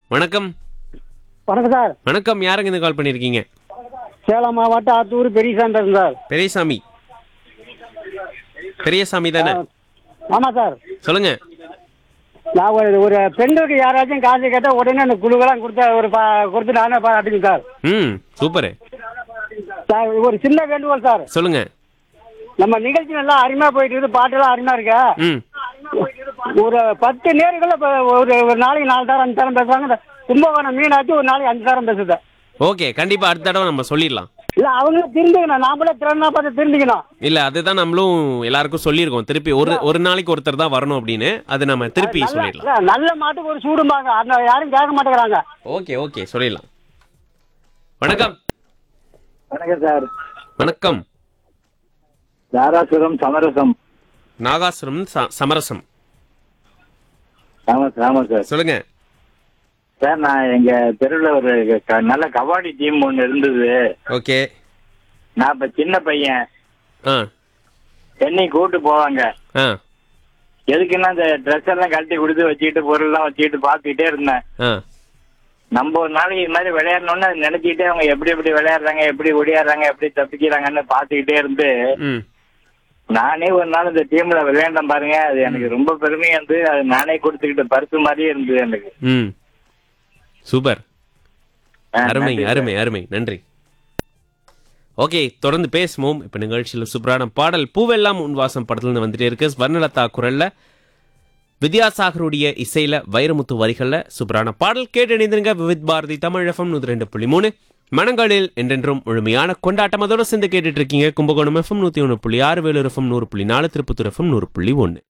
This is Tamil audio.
வணக்கம் வணக்கம் சார் வணக்கம் யாருங்க இந்த கால் பண்ணியிருக்கீங்க சேலம் மாவட்டம் ஆத்தூர் பெரியசாமி பேசுறேன் சார் பெரியசாமி பெரியசாமி தானே ஆமாம் சார் சொல்லுங்க நான் ஒரு ஒரு பெண்களுக்கு யாராச்சும் காசு கேட்டால் உடனே அந்த குழுவெல்லாம் கொடுத்த ஒரு பா கொடுத்து நானே பாராட்டுங்க சார் ம் சூப்பரு சார் ஒரு சின்ன வேண்டுகோள் சார் சொல்லுங்க நம்ம நிகழ்ச்சி நல்லா அருமையாக போயிட்டு இருக்குது பாட்டெல்லாம் அருமையாக இருக்கா ம் ஒரு பத்து நேரங்களில் இப்போ ஒரு ஒரு நாளைக்கு நாலு தரம் அஞ்சு தரம் பேசுவாங்க இந்த கும்பகோணம் மீனாச்சு ஒரு நாளைக்கு அஞ்சு தரம் பேசுது ஓகே கண்டிப்பா அடுத்த தடவை நம்ம சொல்லிடலாம் இல்லை அவங்களும் திருந்திக்கணும் நாமளே திறனா பார்த்து திருந்திக்கணும் இல்ல அதுதான் நம்மளும் எல்லாருக்கும் சொல்லியிருக்கோம் திருப்பி ஒரு ஒரு நாளைக்கு ஒருத்தர் தான் வரணும் அப்படின்னு அது நம்ம திருப்பி நல்ல- சொல்லிடலாம் இல்ல, நல்ல மாட்டுக்கு ஒரு சூடும்பாங்க அந்த யாரும் கேட்க மாட்டேங்கிறாங்க ஓகே ஓகே சொல்லிடலாம் வணக்கம் வணக்கம் சார் வணக்கம் தாராசுரம் சமரசம் நாகாசுரம் ச- சமரசம் ஆமா சார் ஆமா சார் சொல்லுங்க சார் நான் எங்க தெருவில் ஒரு க- நல்ல கபாடி டீம் ஒன்று இருந்தது ஓகே நான் இப்ப சின்ன பையன் ஆ என்னை கூட்டு போவாங்க ஆ எதுக்குன்னா இந்த ட்ரெஸ் எல்லாம் கழட்டி கொடுத்து வச்சுக்கிட்டு பொருள்லாம் வச்சுக்கிட்டு பார்த்துக்கிட்டே இருந்தேன் ஆ நம்ம ஒரு நாளைக்கு இது மாதிரி விளையாடணும்னு அதை நினைச்சிக்கிட்டே அவங்க எப்படி எப்படி விளையாடுறாங்க எப்படி ஒடியாடுறாங்க எப்படி தப்பிக்கிறாங்கன்னு பார்த்துக்கிட்டே இருந்து ம் நானே ஒரு நாள் இந்த டீம்ல விளையாண்டேன் பாருங்க அது எனக்கு ரொம்ப பெருமையா இருந்து அது நானே கொடுத்துக்கிட்ட பரிசு மாதிரியே இருந்தது எனக்கு ம் சூப்பர் ஆ, அருமை நன்றி சார். அருமை அருமை நன்றி ஓகே தொடர்ந்து பேசுவோம் இப்போ நிகழ்ச்சியில் சூப்பரான பாடல் பூவெல்லாம் உன் வாசம் படத்துலேருந்து வந்துட்டே இருக்கு ஸ்வர்ணலதா குரல்ல வித்யாசாகருடைய இசையில வைரமுத்து வரிகள்ல சூப்பரான பாடல் கேட்டு இணைந்திருங்க விவித் பாரதி தமிழ் எஃப்எம் நூற்றி ரெண்டு புள்ளி மூணு மனங்களில் என்றென்றும் முழுமையான கொண்டாட்டம் அதோட சேர்ந்து கேட்டுட்டு இருக்கீங்க கும்பகோணம் எஃப்எம் நூற்றி ஒன்று புள்ளி ஆறு வேலூர் எஃப்எம் நூறு புள்ளி நாலு திருப்பத்தூர் எஃப்எம் நூறு புள்ளி ஒன்று